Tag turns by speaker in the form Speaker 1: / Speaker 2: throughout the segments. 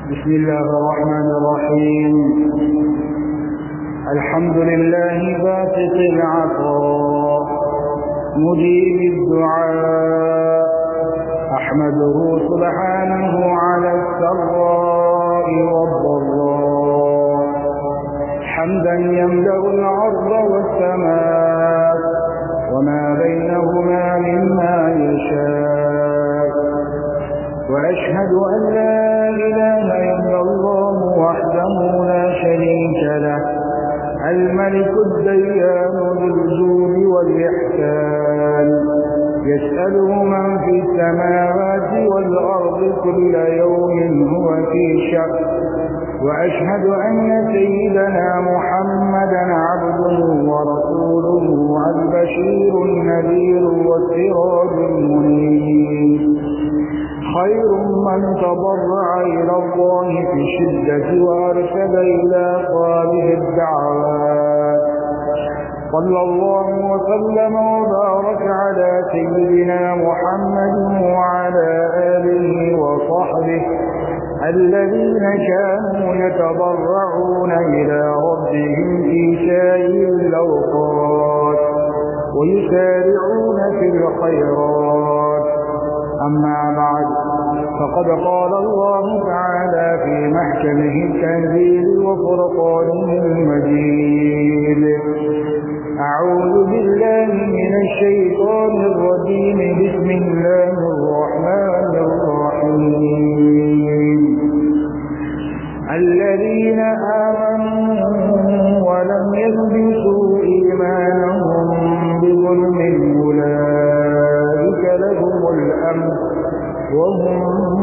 Speaker 1: بسم الله الرحمن الرحيم الحمد لله باسط العطاء مجيب الدعاء أحمده سبحانه على السراء والضراء حمدا يملأ الأرض والسماء وما بينهما مما يشاء وأشهد أن لا إله إلا الله وحده لا شريك له الملك الديان ذو الجود والإحسان يسأله من في السماوات والأرض كل يوم هو في شأن وأشهد أن سيدنا محمدا عبده ورسوله البشير النذير والسراج المنير خير من تضرع إلى الله في الشدة وأرشد إلى صالح الدعوات صلى الله وسلم وبارك على سيدنا محمد وعلى آله وصحبه الذين كانوا يتضرعون إلى ربهم في سائر الأوقات ويسارعون في الخيرات أما بعد فقد قال الله تعالى في محكمه التنزيل وفرقانه المجيد أعوذ بالله من الشيطان الرجيم بسم الله الرحمن الرحيم الذين آمنوا ولم يلبسوا إيمانهم بظلم أولئك لهم الأمن وهم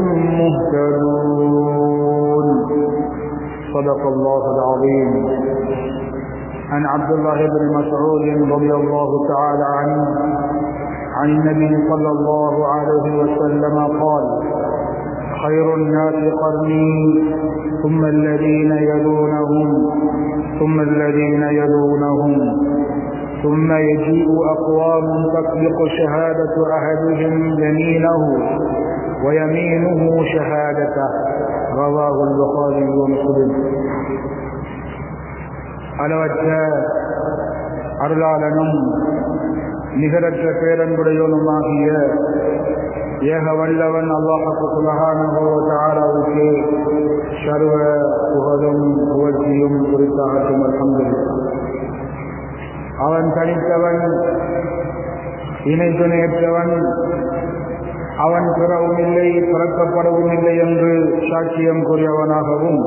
Speaker 1: مهتدون صدق الله العظيم عن عبد الله بن مسعود رضي الله تعالى عنه عن النبي صلى الله عليه وسلم قال خير الناس قرني ثم الذين يلونهم ثم الذين يلونهم ثم يجيء أقوام تسبق شهادة أحدهم يمينه ويمينه شهادته رواه البخاري ومسلم அளவற்ற அருளாளனும் நிகரற்ற பேரன்புடையவனுமாகிய ஏக வல்லவன் அல்லாஹு சுபகானுக்கு சர்வ புகழும் புகழ்ச்சியும் குறித்தாகட்டும் அல்ஹம்து அவன் தனித்தவன் இணை துணையற்றவன் அவன் பிறவும் இல்லை பிறக்கப்படவும் இல்லை என்று சாட்சியம் கூறியவனாகவும்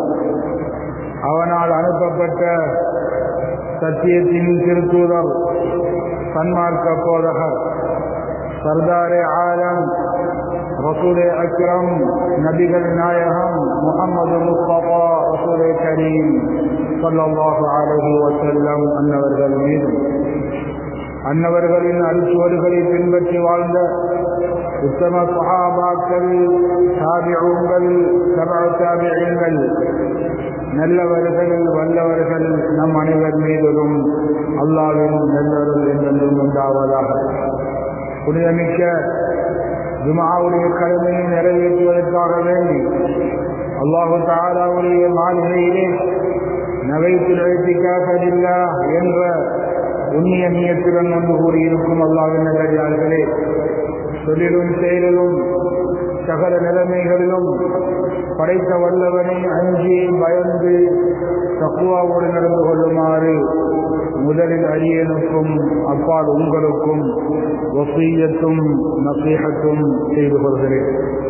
Speaker 1: அவனால் அனுப்பப்பட்ட சத்தியத்தின் திருத்தூதர் சன்மார்க்க போதகர் சர்தாரே ஆலம் ரசூலே அக்ரம் நபிகள் நாயகம் முகமது முஸ்தபா ரசூலே கரீம் சொல்லல்லாஹு அலஹி வசல்லம் அன்னவர்கள் மீதும் அன்னவர்களின் அரிசுவர்களை பின்பற்றி வாழ்ந்த உத்தம சஹாபாக்கள் தாபிዑங்கள் சபா தாபியங்கள் நல்லவர்கள் வல்லவர்கள் நம் அனைவர் மீதிலும் அல்லாவின் நல்லவர்கள் என்றென்றும் உண்டாவதாக புனிதமிக்க ஜுமாவுடைய கடமையை நிறைவேற்றுவதற்காக வேண்டி அல்லாஹு தாலாவுடைய மாளிகையிலே நகைத்தில் எழுத்திக்காகவில்லா என்ற உண்ணிய நீயத்துடன் வந்து கூறியிருக்கும் அல்லாவின் நல்லடியார்களே சொல்லிலும் செயலிலும் சகல நிலைமைகளிலும் படைத்த வல்லவனை அஞ்சி பயந்து தக்குவாவோடு நடந்து கொள்ளுமாறு முதலில் அரியனுக்கும் அப்பால் உங்களுக்கும் வசீயத்தும் நசீகத்தும் செய்து கொள்கிறேன்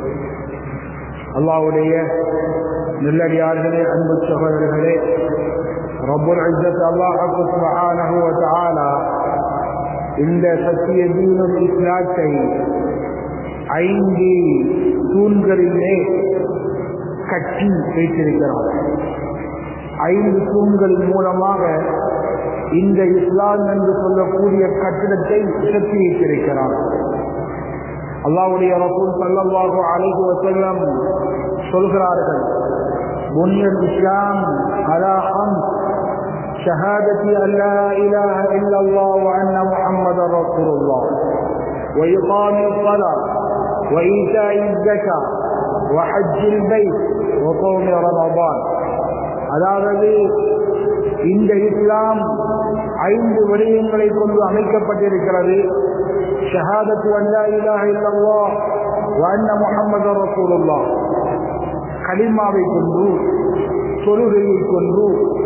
Speaker 1: அல்லாவுடைய நெல்லடியார்களே அன்பு சகோதரர்களே ரப்புல் இஸ்ஸத் அல்லாஹுக்கு சுப்ஹானஹு வ தஆலா இந்த சத்திய தீனுல் இஸ்லாத்தை ஐந்து தூண்களிலே கட்டி வைத்திருக்கிறார் ஐந்து தூண்களின் மூலமாக இந்த இஸ்லாம் என்று சொல்லக்கூடிய கட்டிடத்தை சக்தி வைத்திருக்கிறார் அல்லாவுடைய ரசூல் சல்லல்லாஹு அலைஹி வஸல்லம் சொல்கிறார்கள் புனியல் இஸ்லாம் அலா ஹம்ஸ் شهادة أن لا إله إلا الله وأن محمد رسول الله وإقام الصلاة وإيتاء الزكاة وحج البيت وقوم رمضان அதாவது இந்த இஸ்லாம் ஐந்து விடயங்களை கொண்டு அமைக்கப்பட்டிருக்கிறது ஷஹாதத்து அல்லா இலாஹ இல்லல்லாஹ் வ அன்ன முஹம்மது ரசூலுல்லாஹ் கலிமாவை கொண்டு தொழுகையை கொண்டு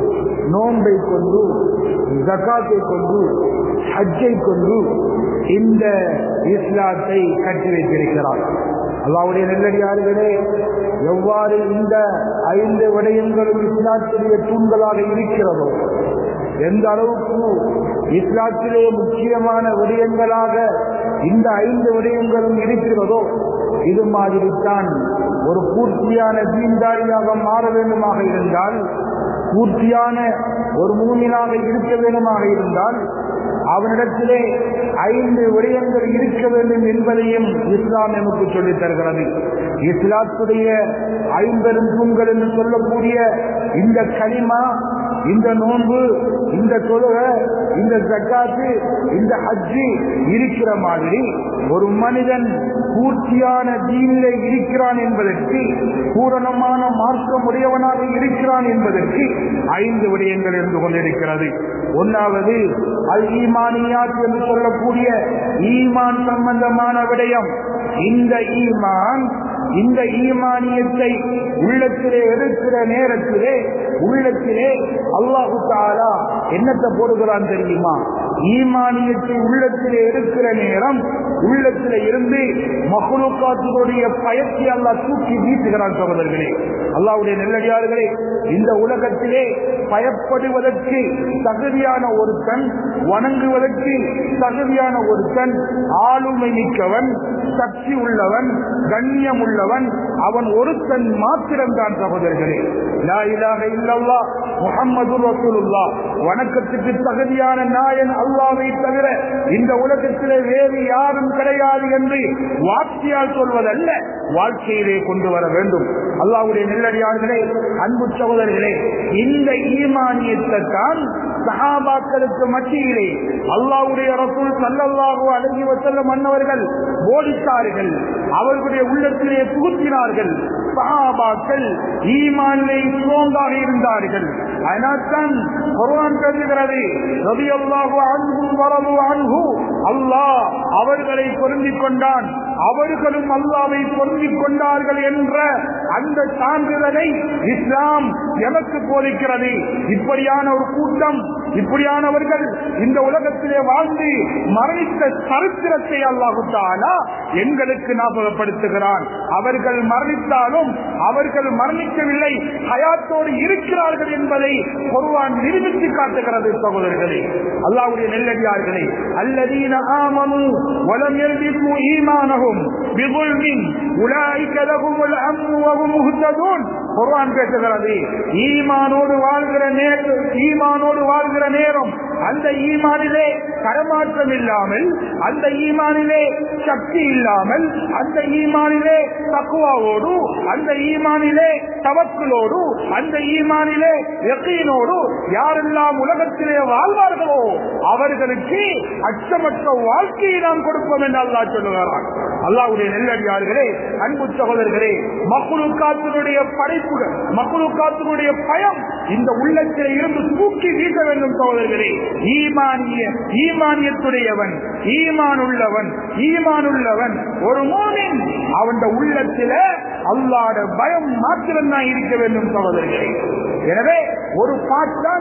Speaker 1: நோன்பை கொண்டு ஜக்காத்தை கொண்டு ஹஜ்ஜை கொண்டு இந்த இஸ்லாத்தை கட்டி வைத்திருக்கிறார் அல்லாவுடைய நெல்லடியார்களே எவ்வாறு இந்த ஐந்து விடயங்களும் இஸ்லாத்துடைய தூண்களாக இருக்கிறதோ எந்த அளவுக்கு இஸ்லாத்திலே முக்கியமான விடயங்களாக இந்த ஐந்து விடயங்களும் இருக்கிறதோ இது மாதிரித்தான் ஒரு பூர்த்தியான தீன்தாரியாக மாற வேண்டுமாக இருந்தால் பூர்த்தியான ஒரு மூமினாக இருக்க வேண்டுமாக இருந்தால் அவனிடத்திலே ஐந்து விடயங்கள் இருக்க வேண்டும் என்பதையும் இஸ்லாம் நமக்கு சொல்லித் தருகிறது இஸ்லாத்துடைய ஐம்பெரும் தூண்கள் என்று சொல்லக்கூடிய இந்த களிமா இந்த நோன்பு இந்த தொழுக இந்த ஜக்காத்து இந்த ஹஜ்ஜி இருக்கிற மாதிரி ஒரு மனிதன் பூர்த்தியான தீனிலே இருக்கிறான் என்பதற்கு பூரணமான மார்க்கம் உடையவனாக இருக்கிறான் என்பதற்கு ஐந்து விடயங்கள் இருந்து கொண்டிருக்கிறது ஒன்னாவது அல் ஈமானியாத் என்று சொல்லக்கூடிய ஈமான் சம்பந்தமான விடயம் இந்த ஈமான் இந்த ஈமானியத்தை உள்ளத்திலே எடுக்கிற நேரத்திலே உள்ளத்திலே அல்லாஹு தாலா என்னத்தை போடுகிறான் தெரியுமா ஈமானியத்தை உள்ளத்திலே எடுக்கிற நேரம் உள்ளத்திலே இருந்து மகளுக்காத்துடைய பயத்தை அல்லாஹ் தூக்கி வீசுகிறான் சகோதரர்களே அல்லாவுடைய நெல்லடியார்களே இந்த உலகத்திலே பயப்படுவதற்கு தகுதியான ஒருத்தன் வணங்குவதற்கு தகுதியான ஒருத்தன் ஆளுமை மிக்கவன் சக்தி உள்ளவன் கண்ணியம் உள்ளவன் அவன் ஒருத்தன் மாத்திரம்தான் சகோதரர்களே லா இலாக இல்லல்லா முகம்மது ரசூலுல்லா வணக்கத்துக்கு தகுதியான நாயன் அல்லாவை தவிர இந்த உலகத்திலே வேறு யாரும் கிடையாது என்று வார்த்தையால் சொல்வதல்ல வாழ்க்கையிலே கொண்டு வர வேண்டும் அல்லாவுடைய நெல்லடியார்களே அன்பு சகோதரர்களே இந்த ஈமானியத்தை தான் சகாபாக்களுக்கு மத்தியிலே அல்லாவுடைய ரசூல் சல்லல்லாஹு அழகி வசல்ல மன்னவர்கள் போதித்தார்கள் அவர்களுடைய உள்ளத்திலே புகுத்தினார்கள் சகாபாக்கள் ஈமானிலே சோங்காக இருந்தார்கள் அதனால்தான் குர்ஆன் பேசுகிறது ரலியல்லாஹு அன்ஹும் வரது அன்ஹு அல்லாஹ் அவர்களை பொருந்திக் கொண்டான் அவர்களும் அல்லாவை பொருந்திக் கொண்டார்கள் என்ற அந்த சான்றிதழை இஸ்லாம் எமக்கு போதிக்கிறது இப்படியான ஒரு கூட்டம் இப்படியானவர்கள் இந்த உலகத்திலே வாழ்ந்து மரணித்த சரித்திரத்தை அல்லாஹு தாலா எங்களுக்கு ஞாபகப்படுத்துகிறான் அவர்கள் மரணித்தாலும் அவர்கள் மரணிக்கவில்லை ஹயாத்தோடு இருக்கிறார்கள் என்பதை ஒருவான் நிரூபித்து காட்டுகிறது சகோதரர்களே அல்லாவுடைய நெல்லடியார்களே அல்லதீன ஆமனு வலம் எழுதிப்பு ஈமானகும் பிகுல்மின் உலாய்க்க லகுமுல் அம்னு வகும் முஹ்ததூன் குர்ஆன் பேசுகிறது ஈமானோடு வாழ்கிற நேரம் ஈமானோடு வாழ்கிற நேரம் அந்த ஈமானிலே கரமாற்றம் இல்லாமல் அந்த ஈமானிலே சக்தி இல்லாமல் அந்த ஈமானிலே தக்குவாவோடு அந்த ஈமானிலே தவக்குலோடு அந்த ஈமானிலே யக்கீனோடு யாரெல்லாம் உலகத்திலே வாழ்வார்களோ அவர்களுக்கு அச்சமற்ற வாழ்க்கையை நாம் கொடுப்போம் என்று அல்லாஹ் சொல்லுகிறான் அல்லாவுடைய நெல்லடியார்களே அன்பு சகோதரர்களே மக்குழுக்காத்தினுடைய படைப்புகள் மக்குழுக்காத்தினுடைய பயம் இந்த உள்ளத்திலே இருந்து தூக்கி வீச வேண்டும் சகோதரர்களே ஈமானிய ஈமானியத்துடையவன் ஈமான் உள்ளவன் ஈமான் உள்ளவன் ஒரு மோனின் அவன் உள்ளத்தில அல்லாட பயம் மாத்திரம் தான் இருக்க வேண்டும் சகோதரர்களே எனவே ஒரு பாட்டான்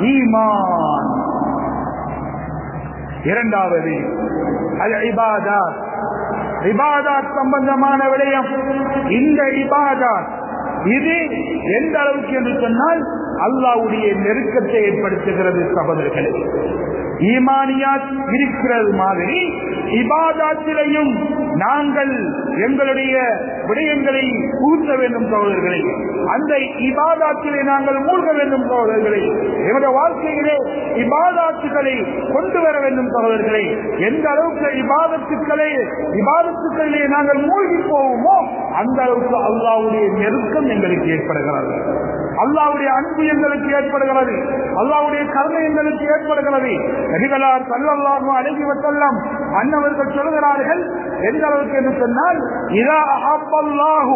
Speaker 1: ஈமான் இரண்டாவது அது இபாதாத் இபாதாத் சம்பந்தமான விடயம் இந்த இபாதாத் இது எந்த அளவுக்கு என்று சொன்னால் அல்லாவுடைய நெருக்கத்தை ஏற்படுத்துகிறது சகோதரர்களே ஈமானியாத் இருக்கிறது மாதிரி இபாதாத்திலையும் நாங்கள் எங்களுடைய விடயங்களை புகுத்த வேண்டும் சகோதரர்களே அந்த இபாதாத்திலே நாங்கள் மூழ்க வேண்டும் சகோதரர்களே எங்களுடைய வாழ்க்கையிலே இபாதாத்துக்களை கொண்டு வர வேண்டும் சகோதரர்களே எந்த அளவுக்கு இபாதத்துக்களை இபாதத்துக்களிலே நாங்கள் மூழ்கி போவோமோ அந்த அளவுக்கு அல்லாவுடைய நெருக்கம் எங்களுக்கு ஏற்படுகிறது அல்லாவுடைய அன்பு எங்களுக்கு ஏற்படுகிறது அல்லாவுடைய கருணை எங்களுக்கு ஏற்படுகிறது நபிகளார் சல்லல்லாஹு அலைஹி வஸல்லம் அன்னவர்கள் சொல்கிறார்கள் எந்த அளவுக்கு என்று சொன்னால் இதா அஹப்பல்லாஹு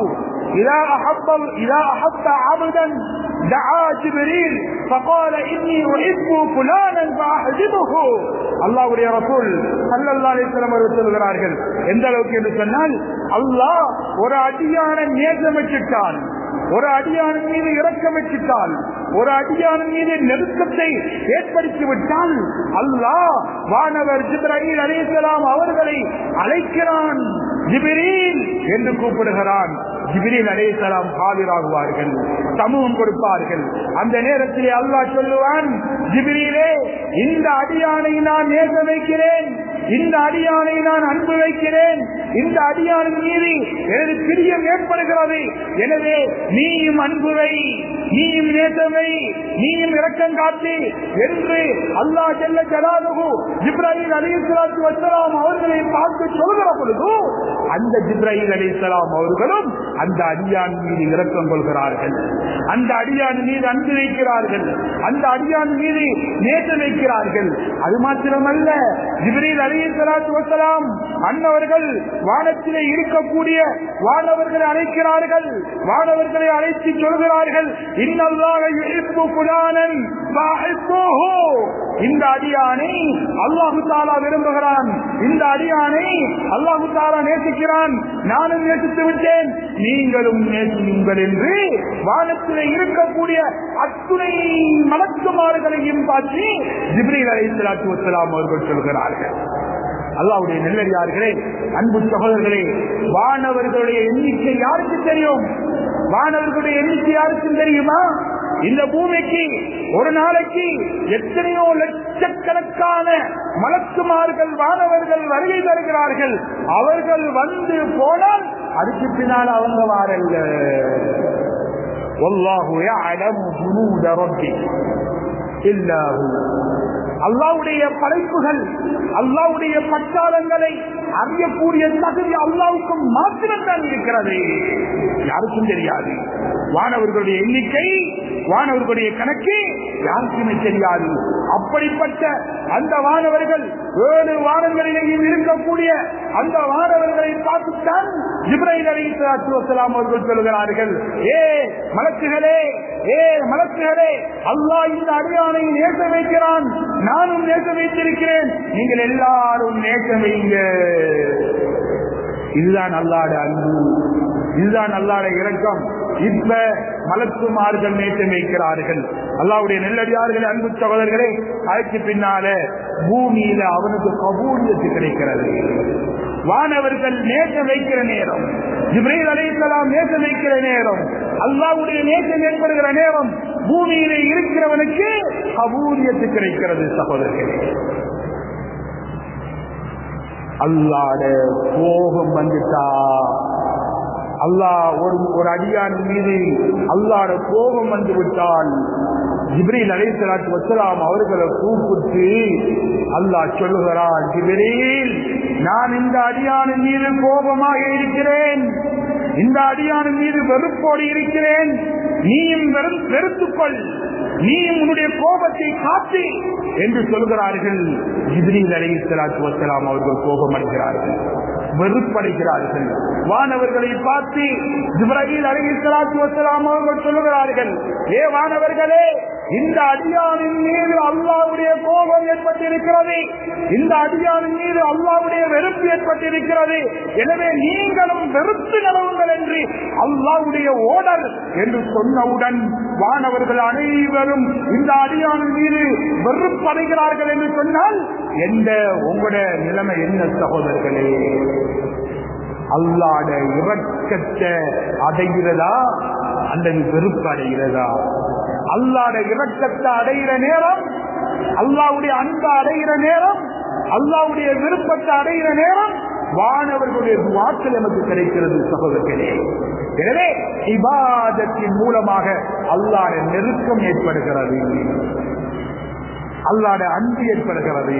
Speaker 1: إذا أحب إذا أحب عبدا دعا جبريل فقال إني أحب فلانا فأحببه அல்லாவுடைய ரசூல் சல்லல்லா அலிஸ்லாம் அவர்கள் சொல்கிறார்கள் எந்த அளவுக்கு என்று சொன்னால் அல்லாஹ் ஒரு அடியான நேசம் வச்சிட்டான் ஒரு அடியானின் மீது இறக்கம் வச்சிட்டால் ஒரு அடியானின் மீது நெருக்கத்தை ஏற்படுத்தி விட்டால் அல்லாஹ் வானவர் ஜிப்ரஹீல் அலிசலாம் அவர்களை அழைக்கிறான் ஜிபிரீல் என்று கூப்பிடுகிறான் ஜிபிரில் அலேசலாம் ஆஜராகுவார்கள் சமூகம் கொடுப்பார்கள் அந்த நேரத்திலே அல்லாஹ் சொல்லுவான் ஜிபிரியிலே இந்த அடியானை நான் நேச வைக்கிறேன் இந்த அடியானை நான் அன்பு வைக்கிறேன் இந்த அடியானின் மீது எனது பிரியம் ஏற்படுகிறது எனவே நீயும் அன்புவை நீயும் நேசமை நீயும் இரக்கம் காட்டி என்று அல்லாஹ் செல்ல ஜலாலுகு ஜிப்ராஹிம் அலி இஸ்லாத்து வசலாம் அவர்களை பார்த்து சொல்கிற பொழுது அந்த ஜிப்ராஹிம் அலி இஸ்லாம் அவர்களும் அந்த அடியான் மீது இரக்கம் கொள்கிறார்கள் அந்த அடியான் மீது அன்பு வைக்கிறார்கள் அந்த அடியான் மீது நேசம் வைக்கிறார்கள் அது மாத்திரமல்ல ஜிப்ரீல் அலி சலாத்து வசலாம் அன்னவர்கள் வானத்திலே இருக்கக்கூடிய வானவர்களை அழைக்கிறார்கள் வானவர்களை அழைத்து சொல்கிறார்கள் இன்னல்லாக இழிப்பு புலானன் இந்த அடியானை அல்லாஹு தாலா விரும்புகிறான் இந்த அடியானை அல்லாஹு தாலா நேசிக்கிறான் நானும் நேசித்து விட்டேன் நீங்களும் நேசியுங்கள் என்று வானத்திலே இருக்கக்கூடிய அத்துணை மலக்குமாறுகளையும் பார்த்து ஜிப்ரீல் அலி சலாத்து வசலாம் அவர்கள் சொல்கிறார்கள் அல்லாவுடைய நெல்லடியார்களே அன்பு சகோதரர்களே வானவர்களுடைய எண்ணிக்கை யாருக்கு தெரியும் வானவர்களுடைய எண்ணிக்கை யாருக்கும் தெரியுமா இந்த பூமிக்கு ஒரு நாளைக்கு எத்தனையோ லட்சக்கணக்கான மலக்குமார்கள் வானவர்கள் வருகை தருகிறார்கள் அவர்கள் வந்து போனால் அதுக்கு பின்னால் அவங்க வாரல்ல والله يعلم جنود ربك إلا هو அல்லாவுடைய படைப்புகள் அல்லாவுடைய பட்டாளங்களை அறியக்கூடிய தகுதி அல்லாவுக்கு மாத்திரம்தான் இருக்கிறது யாருக்கும் தெரியாது வானவர்களுடைய எண்ணிக்கை வானவர்களுடைய கணக்கு யாருக்குமே தெரியாது அப்படிப்பட்ட அந்த வானவர்கள் ஏழு வானங்களிலேயும் இருக்கக்கூடிய அந்த வானவர்களை பார்த்துத்தான் இப்ராஹிம் அலி வசலாம் அவர்கள் சொல்கிறார்கள் ஏ மலக்குகளே ஏ மலக்குகளே அல்லாஹ் இந்த அடியானை நேச வைக்கிறான் நானும் நேச வைத்திருக்கிறேன் நீங்கள் எல்லாரும் நேச வைங்க இதுதான் அல்லாட அன்பு இதுதான் அல்லாட இரக்கம் இப்ப மலக்குமார்கள் நேற்று வைக்கிறார்கள் அல்லாவுடைய நெல்லடியார்கள் அன்பு சகோதரர்களே அதுக்கு பின்னால பூமியில அவனுக்கு கபூலியத்து கிடைக்கிறது வானவர்கள் நேசம் வைக்கிற நேரம் இப்ரீல் அலைசலாம் நேசம் வைக்கிற நேரம் அல்லாவுடைய நேசம் ஏற்படுகிற நேரம் பூமியிலே இருக்கிறவனுக்கு கபூலியத்து கிடைக்கிறது சகோதரர்களே அல்லாட கோபம் வந்துட்டா அல்லாஹ் ஒரு ஒரு அடியான் மீது அல்லாட கோபம் வந்து விட்டால் ஜிப்ரீல் அலைசலாத்து வசலாம் அவர்களை கூப்பிட்டு அல்லாஹ் சொல்லுகிறான் ஜிப்ரீல் நான் இந்த அடியானின் மீது கோபமாக இருக்கிறேன் இந்த அடியானின் மீது வெறுப்போடு இருக்கிறேன் நீயும் வெறுத்துக்கொள் நீயும் உன்னுடைய கோபத்தை காத்து என்று சொல்கிறார்கள் ஜிப்ரீல் அலைசலாத்து வசலாம் அவர்கள் கோபம் அடைகிறார்கள் வெறுப்படைகிறார்கள் வானவர்களை பார்த்து ஜிப்ரஹீல் அலிசலாத்து வசலாம் அவர்கள் சொல்லுகிறார்கள் ஏ வானவர்களே இந்த அடியானின் மீது அல்லாவுடைய கோபம் ஏற்பட்டிருக்கிறது இந்த அடியானின் மீது அல்லாவுடைய வெறுப்பு ஏற்பட்டிருக்கிறது எனவே நீங்களும் வெறுத்து நிலவுங்கள் என்று அல்லாவுடைய ஓடல் என்று சொன்னவுடன் வானவர்கள் அனைவரும் இந்த அடியானின் மீது வெறுப்படைகிறார்கள் என்று சொன்னால் எந்த உங்களோட நிலைமை என்ன சகோதரர்களே அல்லாட இறக்கத்தை அடைகிறதா அல்லது வெறுப்பு அடைகிறதா அல்லாட இறக்கத்தை அடைகிற நேரம் அல்லாவுடைய அன்பை அடைகிற நேரம் அல்லாவுடைய விருப்பத்தை அடைகிற நேரம் வானவர்களுடைய வாக்கள் நமக்கு கிடைக்கிறது சகோதரர்களே எனவே இபாதத்தின் மூலமாக அல்லாட நெருக்கம் ஏற்படுகிறது அல்லாட அன்பு ஏற்படுகிறது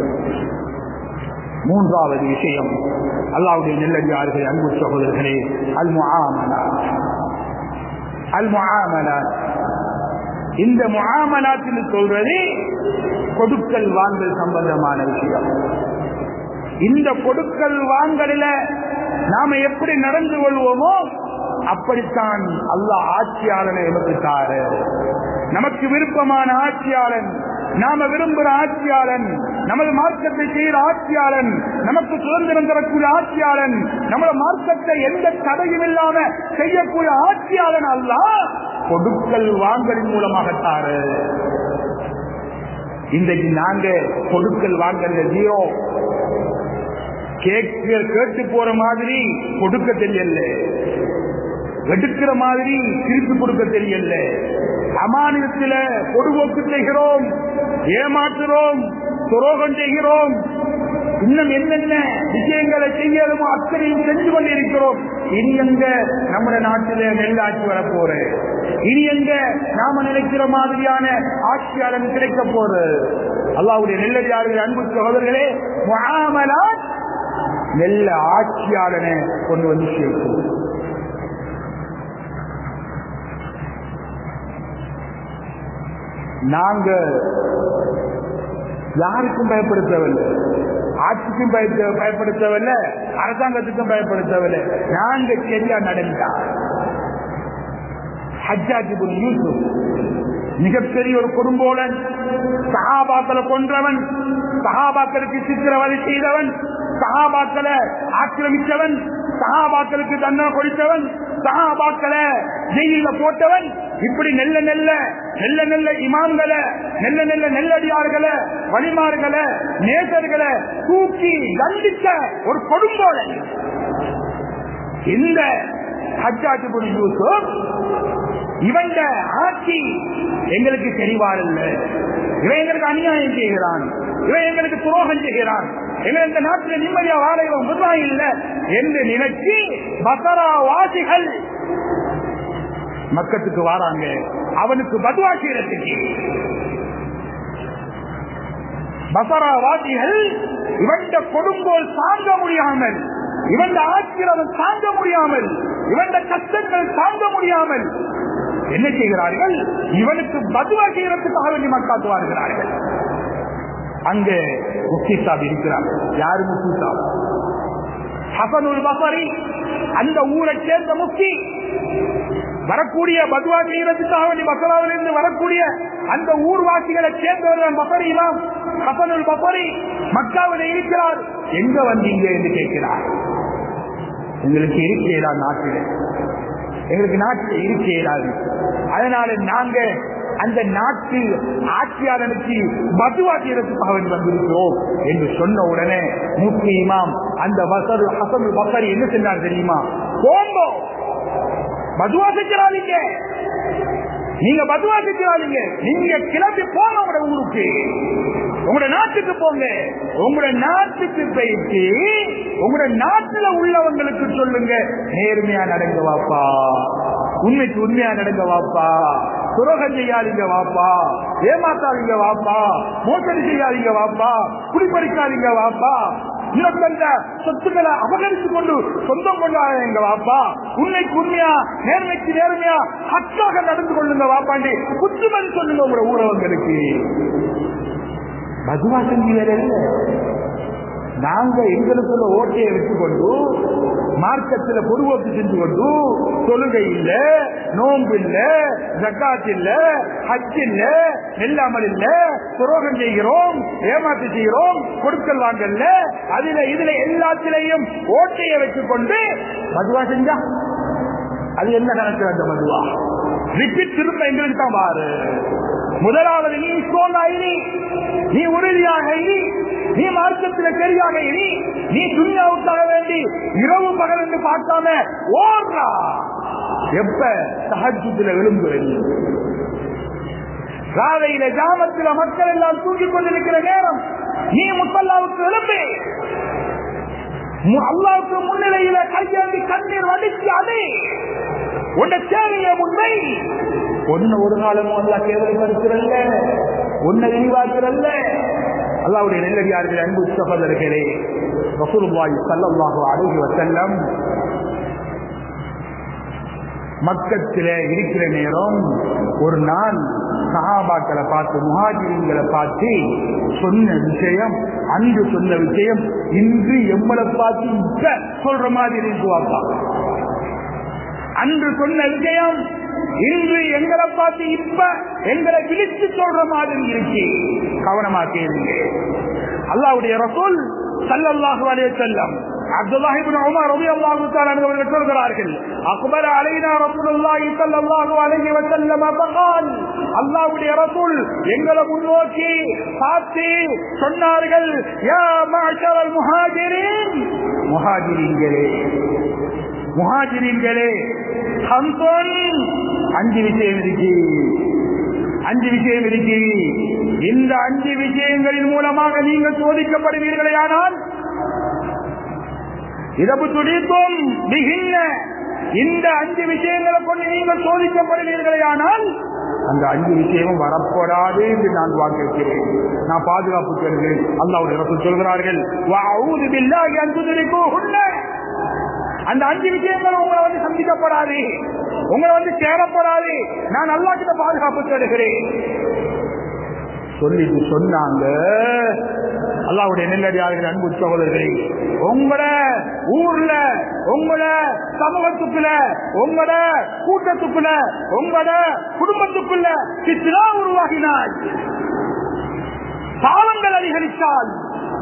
Speaker 1: மூன்றாவது விஷயம் அல்லாவுடைய நெல்லடியார்கள் அன்பு சகோதரர்களே அல் முஆமலா அல் முஆமலா இந்த முஆமலாத்தில் சொல்றது கொடுக்கல் வாங்கல் சம்பந்தமான விஷயம் இந்த கொடுக்கல் வாங்கலில நாம எப்படி நடந்து கொள்வோமோ அப்படித்தான் அல்லாஹ் ஆட்சியாளனை எமக்கு தாரு நமக்கு விருப்பமான ஆட்சியாளன் நாம விரும்புகிற ஆட்சியாளன் நமது மார்க்கத்தை செய்கிற ஆட்சியாளன் நமக்கு சுதந்திரம் தரக்கூடிய ஆட்சியாளன் நமது மார்க்கத்தை எந்த தடையும் இல்லாம செய்யக்கூடிய ஆட்சியாளன் அல்ல கொடுக்கல் வாங்கலின் மூலமாகத்தாரு இன்றைக்கு நாங்க கொடுக்கல் வாங்கல ஜீரோ கேட்க கேட்டு போற மாதிரி கொடுக்க தெரியல எடுக்கிற மாதிரி திருப்பி கொடுக்க தெரியல அமானியத்தில பொடுபோக்கு செய்கிறோம் ஏமாற்றுறோம் துரோகம் செய்கிறோம் இன்னும் என்னென்ன விஷயங்களை செய்யணுமோ அத்தனையும் செஞ்சு கொண்டிருக்கிறோம் இனி எங்க நம்ம நாட்டில நெல்லாட்சி வரப்போற இனி எங்க நாம நினைக்கிற மாதிரியான ஆட்சியாளன் கிடைக்க போற அல்லாவுடைய நெல்லடியாளர்கள் அன்பு சகோதரர்களே முகாமலாத் நெல்ல ஆட்சியாளனை கொண்டு வந்து சேர்க்கும் நாங்க யாருக்கும் பயப்படுத்தவில்லை ஆட்சிக்கும் பயத்த பயப்படுத்தவில்லை அரசாங்கத்துக்கும் பயப்படுத்தவில்லை நாங்க சரியா நடந்தா ஹஜ்ஜாஜிபுல் யூசுப் மிகப்பெரிய ஒரு குடும்போலன் சகாபாக்களை கொன்றவன் சகாபாக்களுக்கு சித்திரவதை செய்தவன் சகாபாக்களை ஆக்கிரமித்தவன் சகாபாக்களுக்கு தண்டனை கொடுத்தவன் சகாபாக்களை ஜெயில போட்டவன் இப்படி நெல்ல நெல்ல நெல்ல நெல்ல இமாம்களை நெல்ல நெல்ல நெல்லடியார்களை வழிமார்களை நேசர்களை தூக்கி தண்டித்த ஒரு கொடும்போலன் இந்த ஹஜ்ஜாஜிபுல் யூசுப் இவன் ஆட்சி எங்களுக்கு தெரிவாரில்ல இவன் எங்களுக்கு அநியாயம் செய்கிறான் இவன் எங்களுக்கு துரோகம் செய்கிறான் எங்க இந்த நாட்டில் நிம்மதியா வாழ இவன் முன்னாய் இல்ல என்று நினைச்சு பசரா வாசிகள் மக்கத்துக்கு வாராங்க அவனுக்கு பதுவா செய்யறதுக்கு பசரா வாசிகள் இவன் கொடுங்கோல் தாங்க முடியாமல் இவன் ஆட்சியில் தாங்க முடியாமல் இவன் கஷ்டங்கள் தாங்க முடியாமல் என்ன செய்கிறார்கள் இவனுக்கு பதுவா செய்யறதுக்காக வேண்டி மக்கள் வருகிறார்கள் அங்கே முக்தி சாப் இருக்கிறார் யாரு முக்தி சாப் ஹசனுல் பசரி அந்த ஊரை சேர்ந்த முக்தி வரக்கூடிய பதுவா செய்யறதுக்காக வேண்டி மக்களாவில் இருந்து வரக்கூடிய அந்த ஊர்வாசிகளை சேர்ந்தவர்கள் பசரி இமாம் ஹசனுல் பசரி மக்காவில் இருக்கிறார் எங்க வந்தீங்க என்று கேட்கிறார் எங்களுக்கு இருக்கிறா நாட்டில் எங்களுக்கு நாட்டில் இருக்கிறார் அதனால நாங்க அந்த நாட்டு ஆட்சியாளனுக்கு மதுவா செய்யறதுக்காக வந்திருக்கிறோம் என்று சொன்ன உடனே முக்தி இமாம் அந்த வசரு ஹசன் பசரி என்ன செஞ்சார் தெரியுமா போங்கோ மதுவா செஞ்சிடாதீங்க நீங்க மதுவா செஞ்சிடாதீங்க நீங்க கிளம்பி போங்க உங்களோட ஊருக்கு உங்களோட நாட்டுக்கு போங்க உங்களோட நாட்டுக்கு போயிட்டு உங்களோட நாட்டுல உள்ளவங்களுக்கு சொல்லுங்க நேர்மையா நடங்க வாப்பா உண்மைக்கு உண்மையா நடங்க வாப்பா துரோகம் செய்யாதீங்க வாப்பா ஏமாத்தாதீங்க வாப்பா மோசடி செய்யாதீங்க வாப்பா குடிப்பறிக்காதீங்க வாப்பா இன்னொருத்தங்க சொத்துக்களை அபகரித்து கொண்டு சொந்தம் கொண்டாட எங்க வாப்பா உண்மைக்கு உண்மையா நேர்மைக்கு நேர்மையா ஹக்காக நடந்து கொள்ளுங்க வாப்பாண்டி புத்திமதி சொல்லுங்க உங்களோட ஊரவங்களுக்கு பதுவா செஞ்சீங்க நாங்க எங்களுக்குள்ள ஓட்டையை வச்சுக்கொண்டு மார்க்கத்தில் பொதுவோக்கு செஞ்சு கொண்டு தொழுகை இல்ல நோன்பு இல்ல ஜக்காத் இல்ல ஹஜ் இல்ல நெல்லாமல் இல்ல துரோகம் செய்கிறோம் ஏமாத்து செய்கிறோம் கொடுக்கல் வாங்கல்ல அதுல இதுல எல்லாத்திலையும் ஓட்டையை வச்சுக்கொண்டு மதுவா செஞ்சா அது என்ன கணக்கு அந்த மதுவா ரிப்பீட் திரும்ப எங்களுக்கு தான் வாரு முதலாவது நீ சோனாயினி நீ உறுதியாக இனி நீ மார்க்கத்தில் சரியாக இனி நீ துணியாவுக்காக வேண்டி இரவு பகல் என்று பார்க்காம ஓடுறா எப்ப சஹஜத்துல விழும்புறது ராவையில ஜாமத்தில மக்கள் எல்லாம் தூங்கிக் கொண்டிருக்கிற நேரம் நீ முத்தல்லாவுக்கு எழும்பு அல்லாவுக்கு முன்னிலையில கையாண்டி கண்ணீர் வடிச்சு அதே உன்னை தேவைய முன்னை ஒன்னு ஒரு காலமும் அல்லா கேவலப்படுத்துறல்ல உன்னை இழிவாக்குறல்ல அல்லாவுடைய நெல்லடியார்கள் அன்பு சகோதரர்களே ரசூலுல்லாஹி ஸல்லல்லாஹு அலைஹி வஸல்லம் மக்கத்தில இருக்கிற நேரம் ஒரு நாள் சஹாபாக்களை பார்த்து முஹாஜிரிங்களை பார்த்து சொன்ன விஷயம் அன்று சொன்ன விஷயம் இன்று எம்மளை பார்த்து இப்ப சொல்ற மாதிரி இருக்குவாப்பா அன்று சொன்ன விஷயம் இன்று எங்களை பார்த்து இப்ப எங்களை விழித்து சொல்ற மாதிரி இருக்கு கவனமா கேளுங்க அல்லாவுடைய ரசூல் சல்லல்லாஹு அலைஹி வஸல்லம் அப்துல்லாஹ் இப்னு உமர் ரலியல்லாஹு தஆலா அவர்கள் சொல்கிறார்கள் அக்பர் அலைனா ரசூலுல்லாஹி ஸல்லல்லாஹு அலைஹி வஸல்லம் فقال அல்லாஹ்வுடைய ரசூல் எங்களை முன்னோக்கி பார்த்து சொன்னார்கள் யா மஅஷரல் முஹாஜிரின் முஹாஜிரின்களே முஹாஜிரின்களே ஹம்சன் அஞ்சு விஷயம் இருக்கு அஞ்சு விஷயம் இருக்கு இந்த அஞ்சு விஷயங்களின் மூலமாக நீங்கள் சோதிக்கப்படுவீர்களே ஆனால் இரவு துடிக்கும் மிகின்ன இந்த அஞ்சு விஷயங்களை கொண்டு நீங்கள் சோதிக்கப்படுவீர்களே ஆனால் அந்த அஞ்சு விஷயமும் வரப்படாது என்று நான் வாக்களிக்கிறேன் நான் பாதுகாப்பு சொல்கிறேன் அல்லாவுடைய ரசூல் சொல்கிறார்கள் வஅஊது பில்லாஹி அன் துத்ரிகூஹுன்ன. அந்த அஞ்சு விஷயங்கள் உங்களை வந்து சந்திக்கப்படாது உங்களை வந்து சேரப்படாது நான் அல்லா கிட்ட பாதுகாப்பு தேடுகிறேன் சொல்லிட்டு சொன்னாங்க அல்லாவுடைய நெல்லடியார்கள் அன்பு சகோதரர்களே உங்கள ஊர்ல உங்கள சமூகத்துக்குள்ள உங்கள கூட்டத்துக்குள்ள உங்கள குடும்பத்துக்குள்ள சித்ரா உருவாகினாய் பாவங்கள் அதிகரித்தால்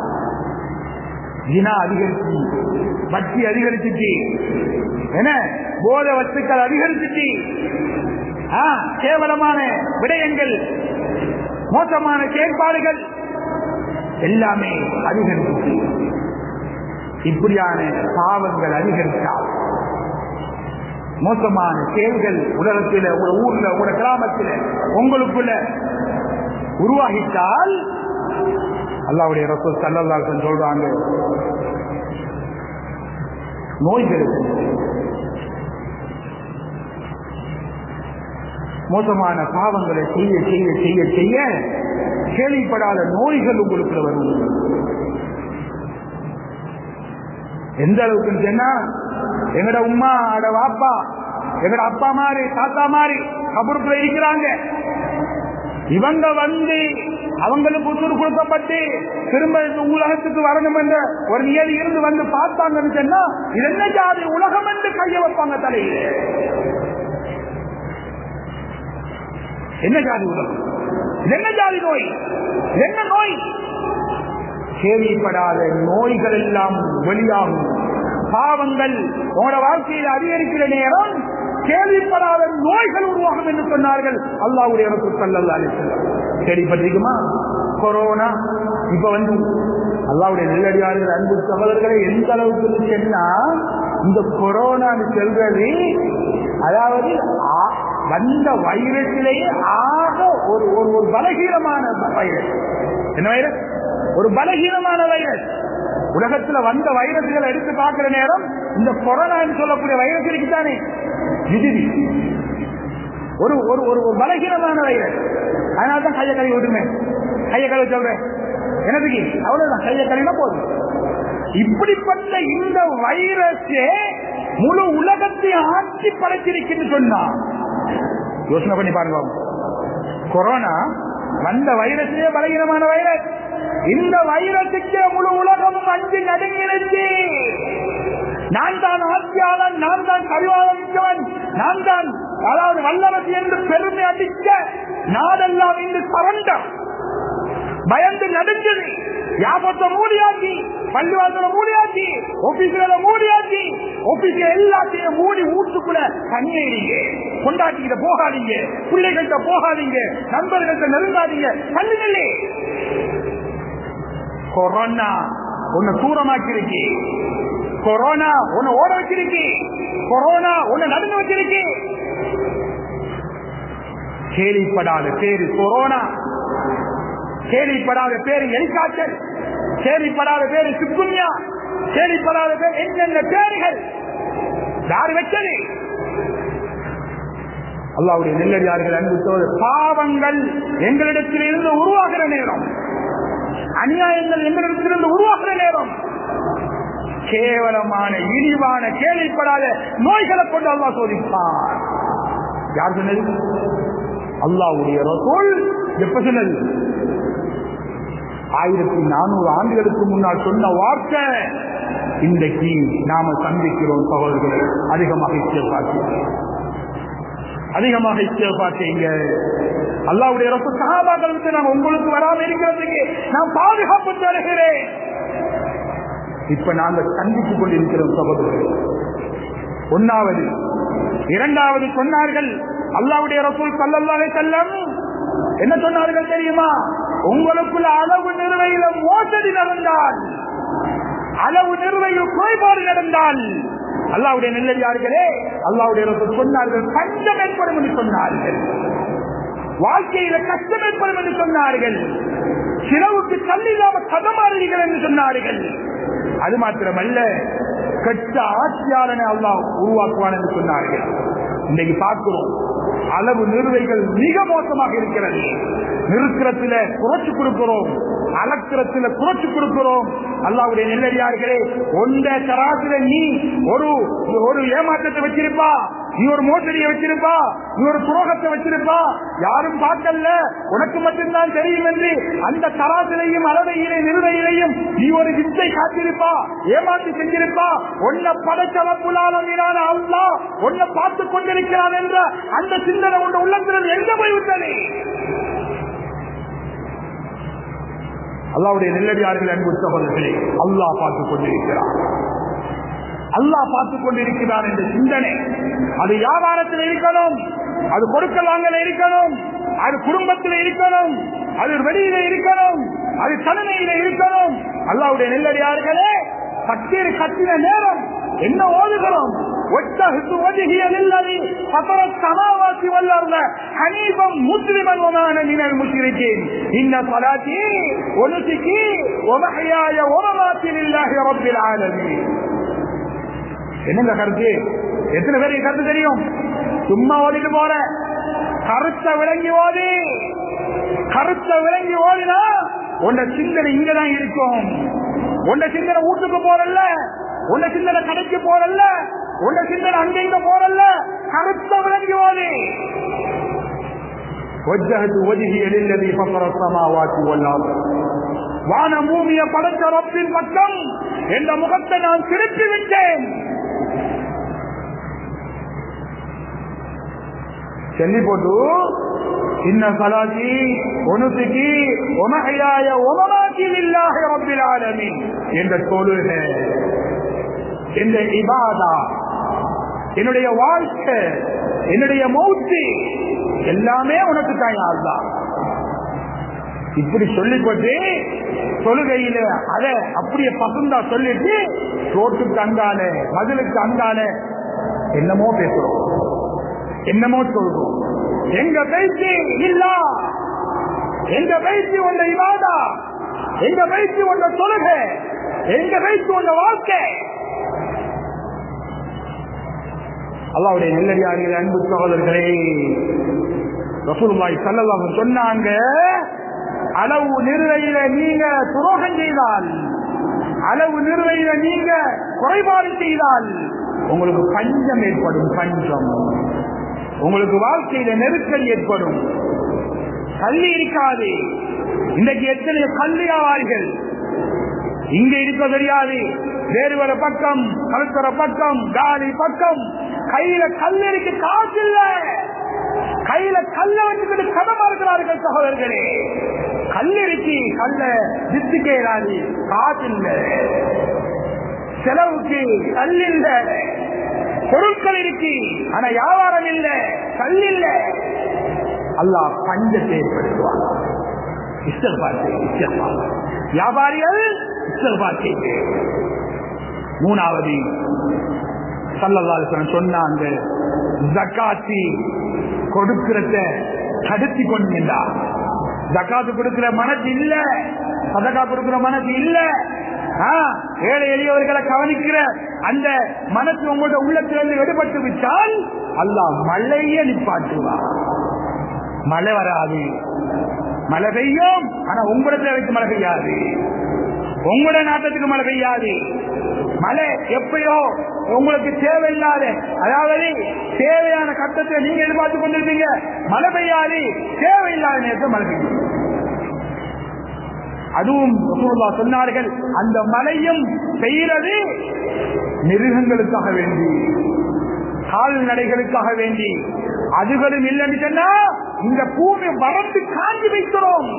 Speaker 1: தினா அதிகரிச்சு வட்டி அதிகரிச்சுச்சு என்ன போத வஸ்துக்கள் அதிகரிச்சுச்சு ஆ, கேவலமான விடயங்கள் மோசமான செயற்பாடுகள் எல்லாமே அதிகரிச்சு இப்படியான பாவங்கள் அதிகரித்தால் மோசமான செயல்கள் உலகத்தில் உங்க ஊர்ல உங்க கிராமத்தில் உங்களுக்குள்ள உருவாகிட்டால் அல்லாவுடைய ரசூல் சல்லல்லாஹு சொல்றாங்க நோய்கள் மோசமான பாவங்களை செய்ய செய்ய செய்ய செய்ய கேள்விப்படாத நோய்கள் உங்களுக்கு வரும் எந்த அளவுக்கு சொன்னா எங்கட உமா அட வாப்பா எங்கட அப்பா மாதிரி தாத்தா மாதிரி கபருக்குள்ள இருக்கிறாங்க இவங்க வந்து அவங்களுக்கு உத்தரவு கொடுக்கப்பட்டு திரும்ப இந்த உலகத்துக்கு வரணும் என்ற ஒரு நியதி இருந்து வந்து பார்த்தாங்கன்னு சொன்னா இது என்ன ஜாதி உலகம் என்று கைய வைப்பாங்க தலையில என்ன ஜாதி உலகம் இது என்ன ஜாதி நோய் இது என்ன நோய் கேள்விப்படாத நோய்கள் எல்லாம் வெளியாகும் பாவங்கள் உங்களோட வாழ்க்கையில் அதிகரிக்கிற நேரம் கேள்விப்படாத நோய்கள் உருவாகும் என்று சொன்னார்கள் அல்லாவுடைய சல்லல்லா அலிசல்லம் கேள்விப்பட்டிருக்குமா கொரோனா இப்ப வந்து அல்லாவுடைய நெல்லடியார்கள் அன்பு சகோதரர்களை எந்த அளவுக்கு சொன்னா இந்த கொரோனான்னு சொல்றது அதாவது ஆ- வந்த வைரஸிலேயே ஆக ஒரு ஒரு ஒரு பலகீனமான வைரஸ் என்ன வைரஸ் ஒரு பலகீனமான வைரஸ் உலகத்துல வந்த வைரஸ்களை எடுத்து பார்க்கிற நேரம் இந்த கொரோனான்னு சொல்லக்கூடிய வைரஸ் இருக்குதானே விதிவி ஒரு ஒரு ஒரு ஒரு பலகீனமான வைரஸ் அதனால தான் கையை கழுவி விட்டுமே கையை கழுவி சொல்றேன் எனக்கு அவ்வளவுதான் கையை கழுவினா போதும் இப்படிப்பட்ட இந்த வைரஸே முழு உலகத்தை ஆட்சி படைச்சிருக்குன்னு சொன்னா யோசனை பண்ணி பாருங்க கொரோனா வந்த வைரஸே பலகீனமான வைரஸ் இந்த வைரஸுக்கு முழு உலகமும் அஞ்சு நடுங்கிருச்சு நான் தான் ஆட்சியாளன் நான் தான் கழிவாளன் மிக்கவன் நான் தான் அதாவது வல்லரசு என்று பெருமை அடிக்க நாடெல்லாம் இன்று சரண்டம் பயந்து நடுஞ்சது வியாபத்தை மூடியாச்சு பள்ளிவாசல மூடியாச்சு ஆபீஸ்ல மூடியாச்சு ஆபீஸ்ல எல்லாத்தையும் மூடி வீட்டுக்குள்ள தண்ணீங்க கொண்டாட்டிக்கிட்ட போகாதீங்க பிள்ளைகள்கிட்ட போகாதீங்க நண்பர்கள்ட்ட நெருங்காதீங்க பண்ணுங்களே கொரோனா உன்னை தூரமாக்கி இருக்கு கொரோனா உன்னை ஓட வச்சிருக்கு கொரோனா உன்னை நடுங்க வச்சிருக்கு கேள்விப்படாத பேரு கொரோனா கேள்விப்படாத பேரு எலிகாய்ச்சல் கேள்விப்படாத பேரு சுக்குன்யா கேள்விப்படாத பேர் என்னென்ன பேர்கள் யாரு வச்சது அல்லாவுடைய நெல்லடியார்கள் அன்பு சோதர் பாவங்கள் எங்களிடத்தில் இருந்து உருவாகிற நேரம் அநியாயங்கள் எங்களிடத்திலிருந்து உருவாகிற நேரம் கேவலமான இழிவான கேள்விப்படாத நோய்களை கொண்டு அல்லாஹ் சோதிப்பார் யார் சொன்னது அல்லாவுடைய ரசூல் எப்ப சொன்னது ஆயிரத்தி நானூறு ஆண்டுகளுக்கு முன்னால் சொன்ன வார்த்தை இன்றைக்கு நாம சந்திக்கிறோம் சகோதரர்களே அதிகமாக இச்சைப்பாக்கி அதிகமாக இச்சைப்பாக்கீங்க அல்லாவுடைய ரச சகாபாக்களுக்கு நான் உங்களுக்கு வராம இருக்கிறதுக்கு நான் பாதுகாப்பு தருகிறேன் இப்ப நாங்கள் சந்தித்துக் கொண்டிருக்கிறோம் சகோதரர்கள் ஒன்னாவது இரண்டாவது சொன்னார்கள் அல்லாவுடைய ரசூல் சல்லல்லாஹு செல்லம் என்ன சொன்னார்கள் தெரியுமா உங்களுக்குள்ள அளவு நிறுவையில மோசடி நடந்தால் அளவு நிறுவையில் குறைபாடு நடந்தால் அல்லாவுடைய நெல்லடியார்களே அல்லாவுடைய ரசூல் சொன்னார்கள் பஞ்சம் ஏற்படும் என்று சொன்னார்கள் வாழ்க்கையில கஷ்டம் ஏற்படும் என்று சொன்னார்கள் சிலவுக்கு கல்லில்லாம கதமாறுவீர்கள் என்று சொன்னார்கள் அது மாத்திரமல்ல கெட்ட ஆட்சியாளனை அல்லாஹ் உருவாக்குவான் என்று சொன்னார்கள் இன்னைக்கு பார்க்கிறோம் அளவு நிறுவைகள் மிக மோசமாக இருக்கிறது நிறுத்திரத்தில குறைச்சு கொடுக்கிறோம் அளக்கிறத்துல குறைச்சு கொடுக்கிறோம் அல்லாவுடைய நெல்லடியார்களே ஒன்ற தராசுல நீ ஒரு ஒரு ஏமாற்றத்தை வச்சிருப்பா நீ ஒரு மோசடியை வச்சிருப்பா நீ ஒரு துரோகத்தை வச்சிருப்பா யாரும் பார்க்கல உனக்கு மட்டும்தான் தெரியும் என்று அந்த தராசிலையும் அளவையிலே நிறுவையிலையும் நீ ஒரு வித்தை காத்திருப்பா ஏமாற்றி செஞ்சிருப்பா உன்னை படைச்சவப்புலான அல்லா உன்னை பார்த்து கொண்டிருக்கிறான் என்ற அந்த சிந்தனை உன் உள்ளத்தில் எங்க போய்விட்டது அல்லாவுடைய நெல்லடியார்கள் அன்பு சகோதரர்களே அல்லாஹ் பார்த்துக் கொண்டிருக்கிறார் அல்லாஹ் பார்த்துக் கொண்டிருக்கிறார் என்ற சிந்தனை அது வியாபாரத்தில் இருக்கணும் அது கொடுக்கல் வாங்கல இருக்கணும் அது குடும்பத்தில் இருக்கணும் அது வெளியில இருக்கணும் அது தனிமையில இருக்கணும் அல்லாவுடைய நெல்லடியார்களே கட்டீர் கட்டின நேரம் என்ன ஓதுகிறோம் واتخذ وجهي للذي فطر السماوات والارض حنيفا مسلما وما انا من المشركين ان صلاتي ونسكي ومحياي ومماتي لله رب العالمين என்னங்க கருத்து எத்தனை பேருக்கு கருத்து தெரியும் சும்மா ஓடிட்டு போற கருத்த விளங்கி ஓடி கருத்த விளங்கி ஓடினா உன்ன சிந்தனை இங்கதான் இருக்கும் உன்ன சிந்தனை வீட்டுக்கு போறல்ல உன்ன சிந்தனை கடைக்கு போறல்ல உன்ன சிந்தனை அங்க இங்க போறல்ல கருத்த விளங்கி ஓடி وجهت وجهي للذي فطر السماوات والارض வான பூமியை படைத்த ரப்பின் பக்கம் என்ற முகத்தை நான் திருப்பி விட்டேன் சொல்லி போட்டு இன்ன சலாத்தி ஒனுசுக்கு ஒமகையாய ஒமமாக்கி இல்லாக ரப்பில் ஆலமீன் என்ற தொழுக என்ற இபாதா என்னுடைய வாழ்க்கை என்னுடைய மௌத்து எல்லாமே உனக்கு தான் யாழ்தான் இப்படி சொல்லிப்பட்டு தொழுகையில அத அப்படியே பசுந்தா சொல்லிட்டு ரோட்டுக்கு அங்கால மதிலுக்கு அங்கால என்னமோ பேசுறோம் என்னமோ சொல்றோம் எங்க பேச்சு இல்ல எங்க பேச்சு உண்ட இவாதா எங்க பேச்சு உண்ட தொழுகை எங்க பேச்சு உண்ட வாழ்க்கை அல்லாவுடைய நெல்லடியார்கள் அன்பு சகோதரர்களே ரசூலுல்லாஹி ஸல்லல்லாஹு சொன்னாங்க அளவு நிறுவையில நீங்க துரோகம் செய்தால் அளவு நிறுவையில நீங்க குறைபாடு செய்தால் உங்களுக்கு பஞ்சம் ஏற்படும் பஞ்சம் உங்களுக்கு வாழ்க்கையில நெருக்கடி ஏற்படும் கல்வி இருக்காது இன்றைக்கு எத்தனை கல்வியாவார்கள் இங்க இருக்க தெரியாது வேறு ஒரு பக்கம் கழுத்துற பக்கம் காலி பக்கம் கையில கல்லறிக்கு காசு இல்ல கையில கல்ல வச்சுக்கிட்டு கடமா இருக்கிறார்கள் சகோதரர்களே கல்லறிக்கு கல்ல வித்துக்கேறாது காசு இல்ல செலவுக்கு கல் இல்ல பொருட்கள் இருக்கு ஆனா வியாபாரம் இல்ல கல் இல்ல அல்லாஹ் பஞ்சத்தை ஏற்படுத்துவான் இஸ்டர் பார்த்து வியாபாரிகள் இஸ்டர் பார்த்து மூணாவது சல்லல்லாஹு சொன்னாங்க ஜக்காத்தி கொடுக்கிறத தடுத்தி கொண்டா ஜக்காத்து கொடுக்கிற மனசு இல்ல சதக்கா கொடுக்கிற மனசு இல்ல ஏழை எளியவர்களை கவனிக்கிற அந்த மனசு உங்களோட உள்ளத்திலிருந்து எடுபட்டு விட்டால் அல்லாஹ் மழையே நிப்பாட்டுவார் மழை வராது மழை பெய்யும் ஆனா உங்களிடத்துல வைத்து மழை பெய்யாது உங்களோட நாட்டத்துக்கு மழை பெய்யாது மழை எப்பயோ உங்களுக்கு தேவையில்லாத அதாவது தேவையான கட்டத்தை நீங்க எதிர்பார்த்து கொண்டிருப்பீங்க மழை பெய்யாது தேவையில்லாத நேரத்தில் மழை பெய்யும் அதுவும் ரசூலுல்லாஹ் சொன்னார்கள் அந்த மலையும் பெய்கிறது மிருகங்களுக்காக வேண்டி கால்நடைகளுக்காக வேண்டி அதுகளும் இல்லைன்னு சொன்னா இந்த பூமி வறண்டு காஞ்சி வைக்கிறோம்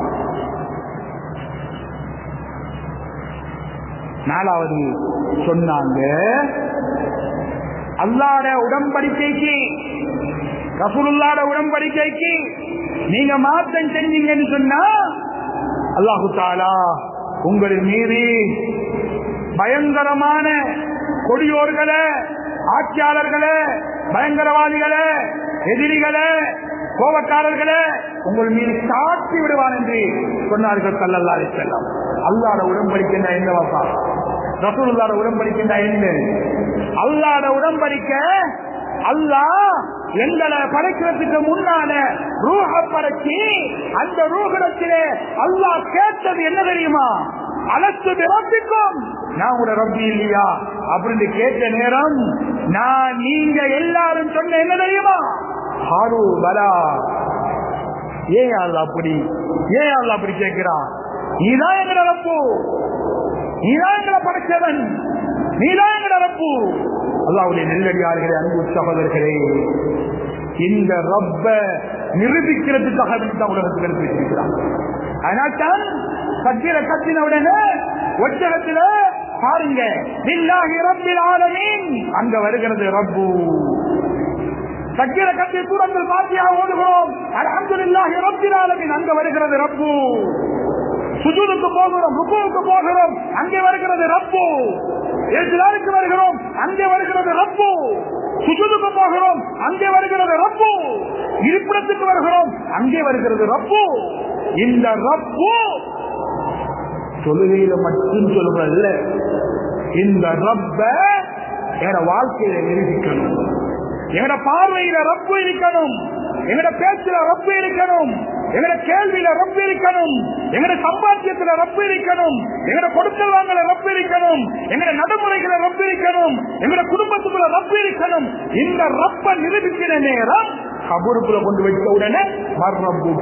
Speaker 1: நாலாவது சொன்னாங்க அல்லாட உடன்படிக்கைக்கு ரசூலுல்லாட உடன்படிக்கைக்கு நீங்க மாற்றம் செஞ்சீங்கன்னு சொன்னா அல்லாஹு தாலா உங்களின் மீது பயங்கரமான கொடியோர்களை ஆட்சியாளர்களே பயங்கரவாதிகளே எதிரிகளே கோபக்காரர்களே உங்கள் மீது சாட்சி விடுவான் என்று சொன்னார்கள் கல்லல்லா செல்லம் அல்லாட உடன்படிக்கின்ற என்ன வாப்பா ரசூலுல்லாட உடன்படிக்கின்ற என்ன அல்லாட உடன்படிக்க அல்லாஹ் எங்களை படைக்கிறதுக்கு முன்னால ரூஹ படைச்சி அந்த ரூகணத்திலே அல்லாஹ் கேட்டது என்ன தெரியுமா அலசு பிறப்பிக்கும் நான் உங்களோட ரப்பி இல்லையா அப்படின்னு கேட்ட நேரம் நான் நீங்க எல்லாரும் சொன்ன என்ன தெரியுமா ஹாரு பலா ஏன் அல்ல அப்படி ஏன் அல்ல அப்படி கேட்கிறான் நீதான் எங்கட ரப்பு நீதான் எங்களை படைச்சவன் நீதான் எங்கட ரப்பு அல்லாவுடைய நெல்லடியார்களே அன்பு சகோதரர்களே இந்த ரப்ப நிரூபிக்கிறதுக்காக தான் உலகத்துக்கு அனுப்பி வச்சிருக்கிறான் அதனால்தான் கத்திர கத்தின உடனே ஒட்டகத்தில பாருங்க இல்லாஹி ரப்பில் ஆலமீன் அங்க வருகிறது ரப்பு சக்கிர கட்டி சூரங்கள் பாத்தியா ஓடுகிறோம் அலமதுல்லாஹி ரப்பில் ஆலமீன் அங்க வருகிறது ரப்பு சுஜூதுக்கு போகிறோம் ருக்குவுக்கு போகிறோம் அங்கே வருகிறது ரப்பு ஏசுலாருக்கு வருகிறோம் அங்கே வருகிறது ரப்பு சுஜூதுக்கு போகிறோம் அங்கே வருகிறது ரப்பு இருப்பிடத்துக்கு வருகிறோம் அங்கே வருகிறது ரப்பு இந்த ரப்பு தொழுகையில மட்டும் சொல்லுவதல்ல இந்த ரப்ப என வாழ்க்கையில நிரூபிக்கணும் எங்கட பார்வையில ரப்பு இருக்கணும் எங்கட பேச்சுல ரப்பு இருக்கணும் எங்கட கேள்வியில ரப்பு இருக்கணும் எங்கட சம்பாத்தியத்துல ரப்பு இருக்கணும் எங்கட கொடுக்கல் வாங்கல ரப்பு இருக்கணும் எங்கட நடைமுறைகளை ரப்பு இருக்கணும் எங்கட குடும்பத்துக்குள்ள ரப்பு இருக்கணும் இந்த ரப்ப நிரூபிக்கிற நேரம் கபூருக்குள்ள கொண்டு வைத்த உடனே மர்ரப்புக்க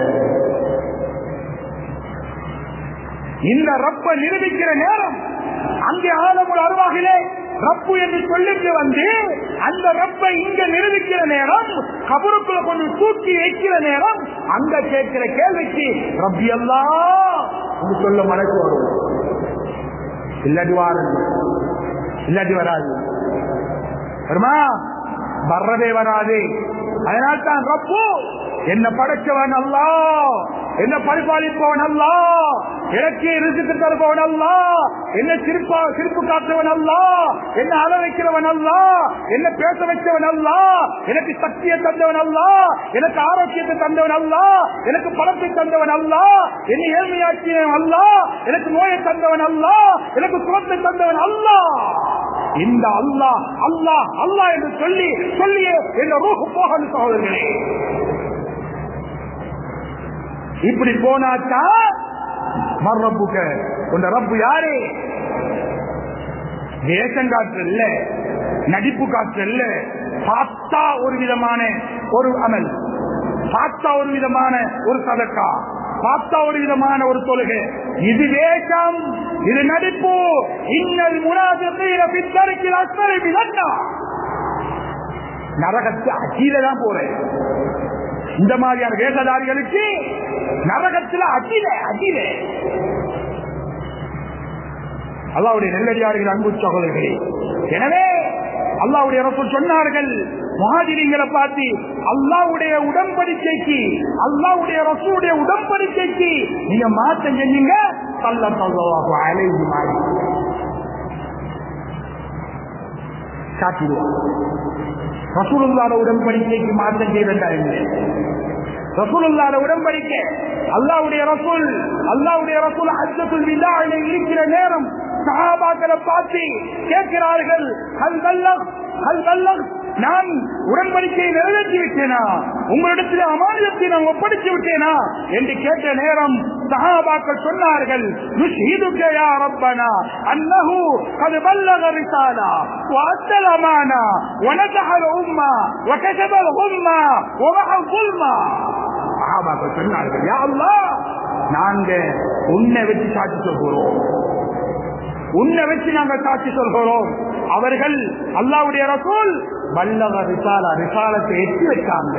Speaker 1: இந்த ரப்ப நிரூபிக்கிற நேரம் அங்கே ஆலமுள் அருவாகிலே ரப்பு என்று சொல்லிட்டு வந்து அந்த ரப்பை இங்க நிரூபிக்கிற நேரம் கபருக்குள்ள கொண்டு தூக்கி வைக்கிற நேரம் அங்க கேட்கிற கேள்விக்கு ரப்பி எல்லாம் சொல்ல மனசு வரும் இல்லாட்டி வாரம் இல்லாட்டி வராது வருமா வர்றதே வராது அதனால் தான் ரப்பு என்ன படைச்சவன் அல்லா என்ன பரிபாலிப்பவன் அல்லா எனக்கு ரிசுக்கு தருபவன் அல்லா என்ன சிரிப்பா சிரிப்பு காட்டுவன் அல்லா என்ன அள வைக்கிறவன் அல்லா என்ன பேச வைத்தவன் அல்லா எனக்கு சக்தியை தந்தவன் அல்லா எனக்கு ஆரோக்கியத்தை தந்தவன் அல்லா எனக்கு பணத்தை தந்தவன் அல்லா என்னை ஏழ்மையாக்கியவன் அல்லா எனக்கு நோயை தந்தவன் அல்லா எனக்கு சுகத்தை தந்தவன் அல்லா இந்த அல்லா அல்லா அல்லா என்று சொல்லி சொல்லியே என்ற ரூஹு போகணும் சகோதரர்களே இப்படி போனாச்சா மர்ரப்புக்க உன் ரப்பு யாரு வேஷம் காற்று இல்ல நடிப்பு காற்று இல்ல பார்த்தா ஒரு விதமான ஒரு அமல் பார்த்தா ஒரு விதமான ஒரு சதக்கா பார்த்தா ஒரு விதமான ஒரு தொழுகை இது வேஷம் இது நடிப்பு இன்னல் முனாதிற்கு அஸ்மரை மிதன்னா நரகத்து அச்சீல தான் போறேன் இந்த மாதிரியான வேஷதாரிகளுக்கு நரகத்தில் அகில அகில அல்லாவுடைய நெல்லடியார்கள் அன்பு சகோதரர்களே எனவே அல்லாவுடைய ரசூல் சொன்னார்கள் மகாதிரிங்களை பார்த்து அல்லாவுடைய உடன்படிக்கைக்கு அல்லாவுடைய ரசூடைய உடன்படிக்கைக்கு நீங்க மாற்றம் செஞ்சீங்க தள்ள தள்ளவாக அலைவு மாறி காட்டிடுவாங்க ரசூலுல்லாத உடன்படிக்கைக்கு மாற்றம் செய்தாங்க ரசூலுல்லாத உடன்படிக்கை அல்லாவுடைய ரசூல் அல்லாவுடைய ரசூல் அஜத்துல் விழாவில இருக்கிற நேரம் சகாபாக்களை பார்த்து கேட்கிறார்கள் ஹல் வல்லம் ஹல் வல்லம் நான் உடன்படிக்கையை நிறைவேற்றி விட்டேனா உங்களிடத்தில் அமானியத்தை நான் ஒப்படைத்து விட்டேனா என்று கேட்ட நேரம் சகாபாக்கள் சொன்னார்கள் نشهدك يا ربنا أنه قد بلغ الرسالة وأدى الأمانة ونجح الأمة وكشف الغمة ومحى الظلمة சகாபாக்கள் சொன்னார்கள் யா அல்லாஹ் நாங்க உன்னை வச்சு சாட்சி சொல்கிறோம் உன்னை வச்சு நாங்கள் சாட்சி சொல்கிறோம் அவர்கள் அல்லாவுடைய ரசூல் வல்லவ ரிசாலா ரிசாலத்தை எட்டி வச்சாங்க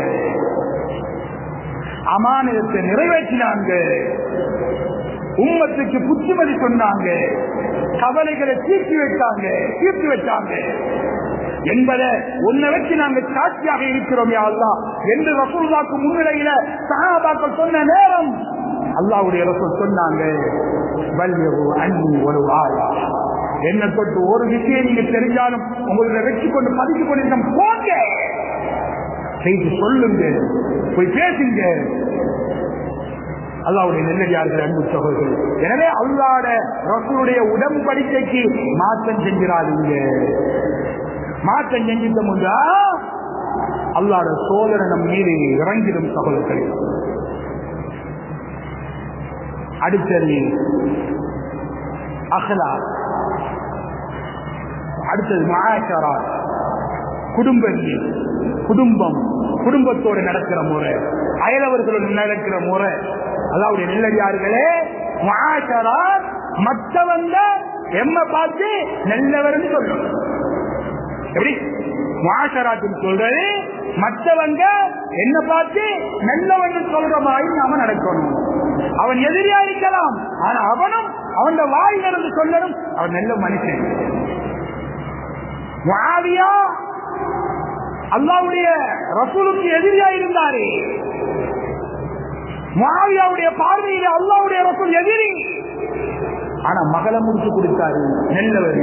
Speaker 1: அமானியத்தை நிறைவேற்றினாங்க உம்மத்துக்கு புத்திமதி சொன்னாங்க கவலைகளை தீர்த்தி வச்சாங்க தீர்த்து வச்சாங்க என்பதை உன்னை வச்சு நாங்க சாட்சியாக இருக்கிறோம் யா அல்லாஹ் என்று ரசூல்லாக்கு முன்னிலையில சஹாபாக்கள் சொன்ன நேரம் அல்லாவுடைய ரசூல் சொன்னாங்க வல்யவு அன்பு ஒரு ஆயா என்ன தொட்டு ஒரு விஷயம் நீங்க தெரிஞ்சாலும் உங்களை வச்சு கொண்டு பதிச்சு கொண்டு போங்க செய்து சொல்லுங்க போய் பேசுங்க அல்லாவுடைய நெல்லடியார்கள் அன்பு சகோதரர்கள் எனவே அல்லாட ரசூலுடைய உடன்படிக்கைக்கு மாற்றம் செஞ்சிடாதீங்க மாற்றம் செஞ்சிட்டோம்னா அல்லாட சோதனை நம் மீது இறங்கிடும் சகோதரர்கள் அடுத்தது அகலா அடுத்தது மாயாச்சாரா குடும்பங்கள் குடும்பம் குடும்பத்தோடு நடக்கிற முறை அயலவர்களோடு நடக்கிற முறை அதாவது நெல்லடியார்களே மாயாச்சாரா மற்றவங்க எம்ம பார்த்து நல்லவர்னு சொல்லணும் எப்படி மாசராத்தின் சொல்றது மற்றவங்க என்ன பார்த்து நல்லவன் சொல்ற மாதிரி நாம நடக்கணும் அவன் எதிரியா இருக்கலாம் ஆனா அவனும் அவன் வாய் நடந்து சொல்லணும் அவன் நல்ல மனுஷன் வாவியா அல்லாவுடைய ரசூலுக்கு எதிரியா இருந்தாரு மாவியாவுடைய பார்வையில அல்லாவுடைய ரசூல் எதிரி ஆனா மகளை முடிச்சு கொடுத்தாரு நல்லவர்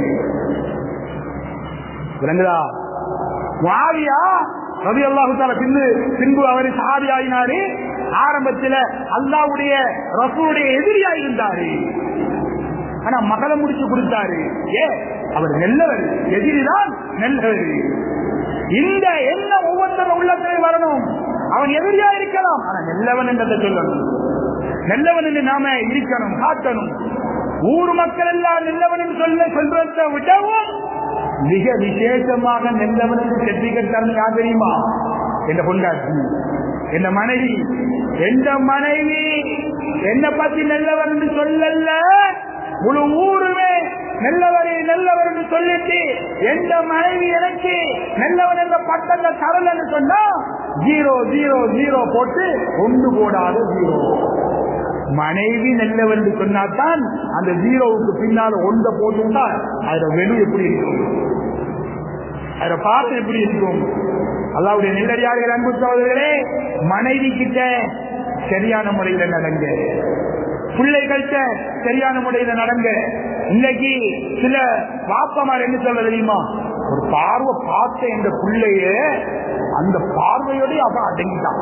Speaker 1: விளங்குதா மாவியா ரவி அல்லாஹு பின்பு பின்பு அவர் சாதி ஆயினாரு ஆரம்பத்தில் அல்லாவுடைய ரசூலுடைய எதிரியா இருந்தாரு ஆனா மகளை முடிச்சு கொடுத்தாரு ஏ அவர் நல்லவர் எதிரிதான் நல்லவர் இந்த என்ன ஒவ்வொருத்தர் உள்ளத்தில் வரணும் அவன் எதிரியா இருக்கலாம் ஆனா நல்லவன் என்றதை சொல்லணும் நல்லவன் என்று நாம இருக்கணும் காட்டணும் ஊர் மக்கள் எல்லாம் நல்லவன் என்று சொல்ல சொல்றதை விடவும் மிக விசேஷமாக நல்லவன் என்று சர்டிபிகேட் தரணும் யார் தெரியுமா என்ற பொண்டாட்டி என் மனைவி எந்த மனைவி என்ன பத்தி நல்லவன் என்று சொல்லல முழு ஊருமே நல்லவரே நல்லவர் என்று சொல்லிட்டு எந்த மனைவி எனக்கு நல்லவன் என்ற பட்டத்தை தரல என்று சொன்னா ஜீரோ ஜீரோ ஜீரோ போட்டு ஒன்று போடாத ஜீரோ மனைவி நல்லவன் என்று சொன்னாதான் அந்த ஜீரோவுக்கு பின்னால ஒன்றை போட்டுட்டா அதோட வெளி எப்படி இருக்கும் அதோட பார்த்து எப்படி இருக்கும் அல்லாவுடைய நெல்லடியார்கள் அன்பு சகோதரர்களே மனைவி கிட்ட சரியான முறையில நடங்க பிள்ளைகள்கிட்ட சரியான முறையில நடங்க இன்னைக்கு சில வாப்பமார் என்ன சொல்ல தெரியுமா ஒரு பார்வை பார்த்த இந்த பிள்ளைய அந்த பார்வையோட அவன் அடங்கிட்டான்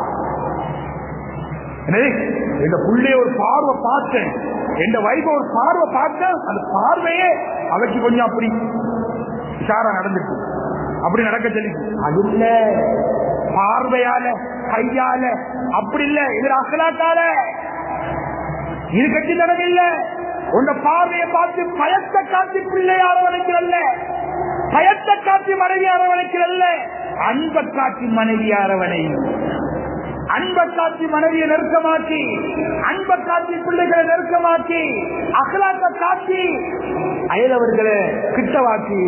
Speaker 1: இந்த பிள்ளைய ஒரு பார்வை பார்த்தேன் எந்த வைஃப ஒரு பார்வை பார்த்தேன் அந்த பார்வையே அவைக்கு கொஞ்சம் அப்படி விசாரா நடந்துட்டு அப்படி நடக்க சொல்லி அது இல்ல பார்வையால கையால அப்படி இல்ல இது அகலாத்தால இது கட்சி நடவில்ல உங்க பார்வையை பார்த்து பயத்தை காட்டி பிள்ளை அரவணைக்கிறல்ல பயத்தை காட்டி மனைவி அரவணைக்கிறல்ல அன்பை காட்டி மனைவி அரவணை அன்பை காட்டி மனைவியை நெருக்கமாக்கி அன்பை காட்டி பிள்ளைகளை நெருக்கமாக்கி அகலாக்க காட்டி அயலவர்களை கிட்டவாக்கி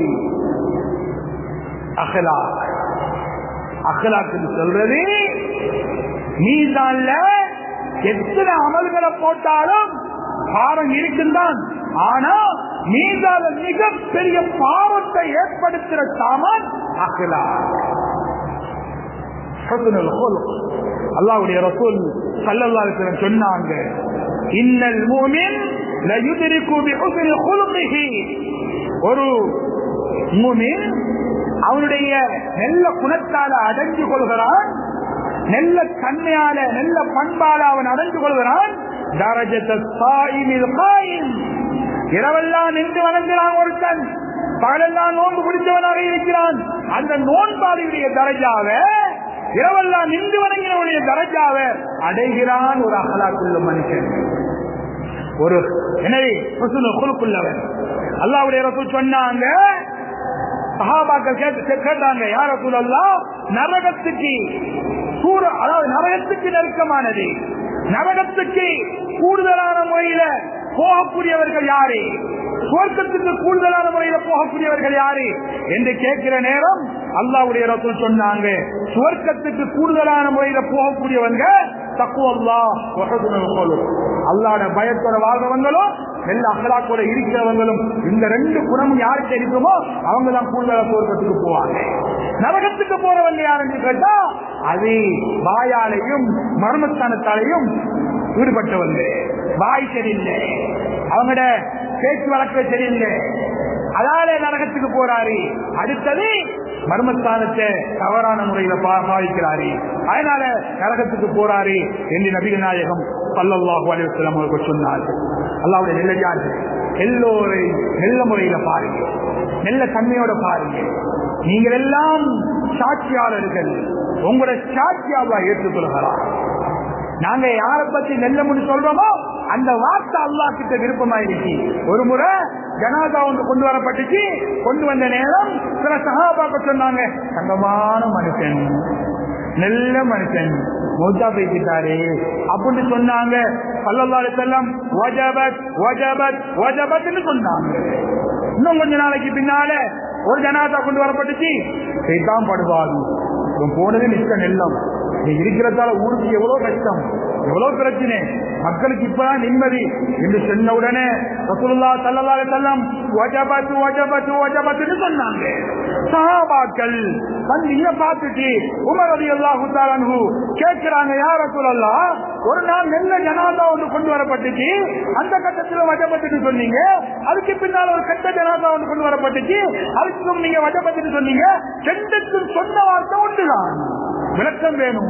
Speaker 1: அகலா அகலாக்கு சொல்றது நீதான்ல எத்தனை அமல்களை போட்டாலும் பாவம் இருக்குந்தான் ஆனா நீதால மிகப்பெரிய பாவத்தை ஏற்படுத்துற சாமான் அகலா அல்லாவுடைய ரசூல் சல்லல்லா சொன்னாங்க இன்னல் மூமின் ஒரு மூமின் அவனுடைய நல்ல குணத்தால அடைஞ்சு கொள்கிறான் நல்ல தன்மையால நல்ல பண்பால அவன் அடைஞ்சு கொள்கிறான் இரவெல்லாம் நின்று வணங்குகிறான் ஒருத்தன் பகலெல்லாம் நோன்பு பிடித்தவனாக இருக்கிறான் அந்த நோன்பாளியுடைய தரஜாவ இரவெல்லாம் நின்று வணங்கினவனுடைய தரஜாவ அடைகிறான் ஒரு அகலாக்குள்ள மனுஷன் ஒரு எனவே குழுக்குள்ளவன் அல்லாவுடைய ரசூல் சொன்னாங்க சஹாபாக்கள் கேட்டாங்க யார சூழல்லா நரகத்துக்கு சூர அதாவது நரகத்துக்கு நெருக்கமானது நரகத்துக்கு கூடுதலான முறையில போகக்கூடியவர்கள் யாரு சுவர்க்கத்துக்கு கூடுதலான முறையில போகக்கூடியவர்கள் யாரு என்று கேட்கிற நேரம் அல்லாவுடைய ரசூல் சொன்னாங்க சுவர்க்கத்துக்கு கூடுதலான முறையில போகக்கூடியவங்க தக்குவல்லா அல்லாட பயத்தோட வாழ்றவங்களும் நல்ல அகலாக்கோட இருக்கிறவங்களும் இந்த ரெண்டு குணமும் யாருக்கு இருக்குமோ அவங்க தான் கூடுதலா சுவர்க்கத்துக்கு போவாங்க நரகத்துக்கு போறவங்க யாருன்னு கேட்டா அது வாயாலையும் மர்மஸ்தானத்தாலையும் ஈடுபட்டவங்க வாய் சரியில்லை அவங்களோட பேச்சு வழக்கு சரியில்லை அதால நரகத்துக்கு போறாரு அடுத்தது மர்மஸ்தானத்தை தவறான முறையில பாவிக்கிறாரு அதனால நரகத்துக்கு போறாரு என்று நபிகள் நாயகம் பல்லல்லாஹு அலிவசலம் அவர்கள் சொன்னார்கள் அல்லாவுடைய நெல்லடியார்கள் எல்லோரையும் நல்ல முறையில பாருங்க நல்ல தன்மையோட பாருங்க நீங்கள் எல்லாம் சாட்சியாளர்கள் உங்களோட சாட்சியாவா ஏற்றுக்கொள்கிறார் நாங்க யார பத்தி நெல்லமுன்னு சொல்றோமோ அந்த வார்த்தை அல்லா கிட்ட விருப்பமா இருக்கு ஒரு முறை ஜனாதா ஒன்று கொண்டு வரப்பட்டுச்சு கொண்டு வந்த நேரம் சில சகாபாக்க சொன்னாங்க தங்கமான மனுஷன் நல்ல மனுஷன் மௌஜா பேசிட்டாரு அப்படின்னு சொன்னாங்க பல்லல்லாறு செல்லம் வஜபத் வஜபத் வஜபத்னு சொன்னாங்க இன்னும் கொஞ்ச நாளைக்கு பின்னால ஒரு ஜனாதா கொண்டு வரப்பட்டுச்சு செய்தான் படுவாது இவன் போனது நிற்க நெல்லம் நீ இருக்கிறதால ஊருக்கு எவ்வளவு கஷ்டம் எவ்வளவு பிரச்சனை மக்களுக்கு இப்பதான் நிம்மதி என்று சொன்ன உடனே ரசூலுல்லா சல்லல்லாஹு அலைஹி வஸல்லம் வஜபத் வஜபத் வஜபத்னு சொன்னாங்க சஹாபாக்கள் வந்து இத பார்த்துட்டு உமர் ரலியல்லாஹு தஆலா அன்ஹு கேக்குறாங்க யா ரசூலல்லாஹ் ஒரு நாள் நெல்ல ஜனாதா ஒன்று கொண்டு வரப்பட்டுச்சு அந்த கட்டத்துல வஜபத்துன்னு சொன்னீங்க அதுக்கு பின்னால் ஒரு கட்ட ஜனாதா ஒன்று கொண்டு வரப்பட்டுச்சு அதுக்கும் நீங்க வஜபத்துன்னு சொன்னீங்க ரெண்டுக்கும் சொன்ன வார்த்தை ஒன்றுதான் விளக்கம் வேணும்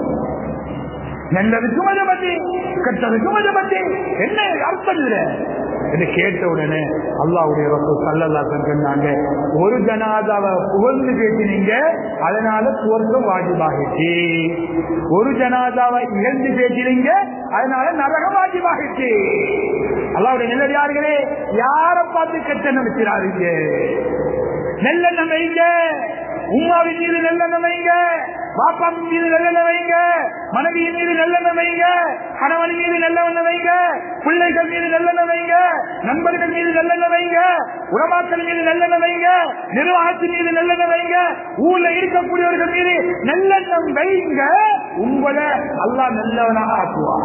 Speaker 1: நல்லதுக்கும் மஜபத்தி கெட்டதுக்கும் மஜபத்தி என்ன அர்த்தம் இல்ல என்று கேட்ட உடனே அல்லாவுடைய சல்லல்லா சொன்னாங்க ஒரு ஜனாதாவை புகழ்ந்து பேசினீங்க அதனால சுவர்க்கம் வாஜிபாகிச்சு ஒரு ஜனாதாவை இழந்து பேசினீங்க அதனால நரகம் வாஜிபாகிச்சு அல்லாவுடைய நல்லடியார்களே யார பார்த்து கெட்ட நினைக்கிறாருங்க நல்லெண்ணம் வைங்க உமாவின் மீது நல்லெண்ணம் வைங்க பாப்பாவின் மீது நல்லெண்ணம் வைங்க மனைவியின் மீது நல்லெண்ணம் வைங்க கணவன் மீது நல்லெண்ணம் வைங்க பிள்ளைகள் மீது நல்லெண்ணம் வைங்க நண்பர்கள் மீது நல்லெண்ணம் வைங்க உறவாக்கள் மீது நல்லெண்ணம் வைங்க நிர்வாகத்தின் மீது நல்லெண்ணம் வைங்க ஊர்ல இருக்கக்கூடியவர்கள் மீது நல்லெண்ணம் வைங்க உங்களை அல்லா நல்லவனாக ஆக்குவார்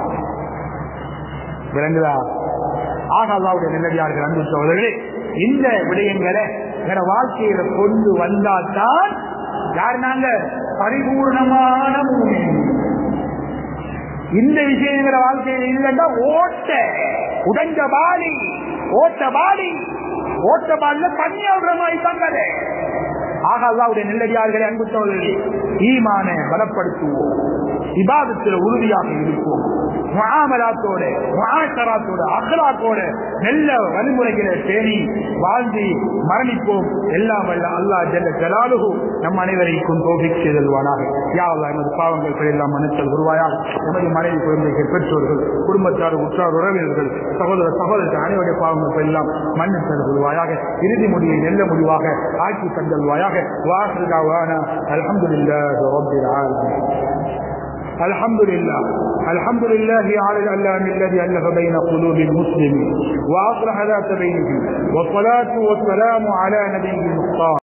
Speaker 1: விளங்குதா ஆக அல்லாவுடைய நல்லடியார்கள் அன்பு சோதர்களே இந்த விடயங்களை வேற வாழ்க்கையில கொண்டு வந்தால்தான் யார் நாங்க பரிபூர்ணமான மூமின் இந்த விஷயங்கிற வாழ்க்கையில் இல்லைன்னா ஓட்ட உடஞ்ச பாடி ஓட்ட பாடி ஓட்ட பாடில தண்ணி ஆடுற மாதிரி தாங்க ஆக அல்லாவுடைய நெல்லடியார்களை அன்பு சோழர்களே ஈமான பலப்படுத்துவோம் இபாதத்தில் உறுதியாக இருப்போம் முகாமலாத்தோட முகாசராத்தோட அகலாத்தோட நல்ல வழிமுறைகளை பேணி வாழ்ந்து மரணிப்போம் எல்லாம் வல்ல அல்லா ஜெல்ல ஜலாலுகு நம் அனைவரைக்கும் தோபிக் செய்தல்வானாக யாவல்லா எமது பாவங்கள் எல்லாம் மன்னித்தல் உருவாயாக எமது மனைவி குழந்தைகள் பெற்றோர்கள் குடும்பத்தார் உற்றார் உறவினர்கள் சகோதர சகோதரர்கள் அனைவருடைய பாவங்கள் எல்லாம் மன்னித்தல் உருவாயாக இறுதி முடிவை நல்ல முடிவாக ஆட்சி தந்தல்வாயாக வாசல்காவான அலமதுல்லாஹ் ரப்பில் ஆலமீன் الحمد لله الحمد لله على الألام الذي ألف بين قلوب المسلمين وأصلح ذات بينهم والصلاة والسلام على نبيه المختار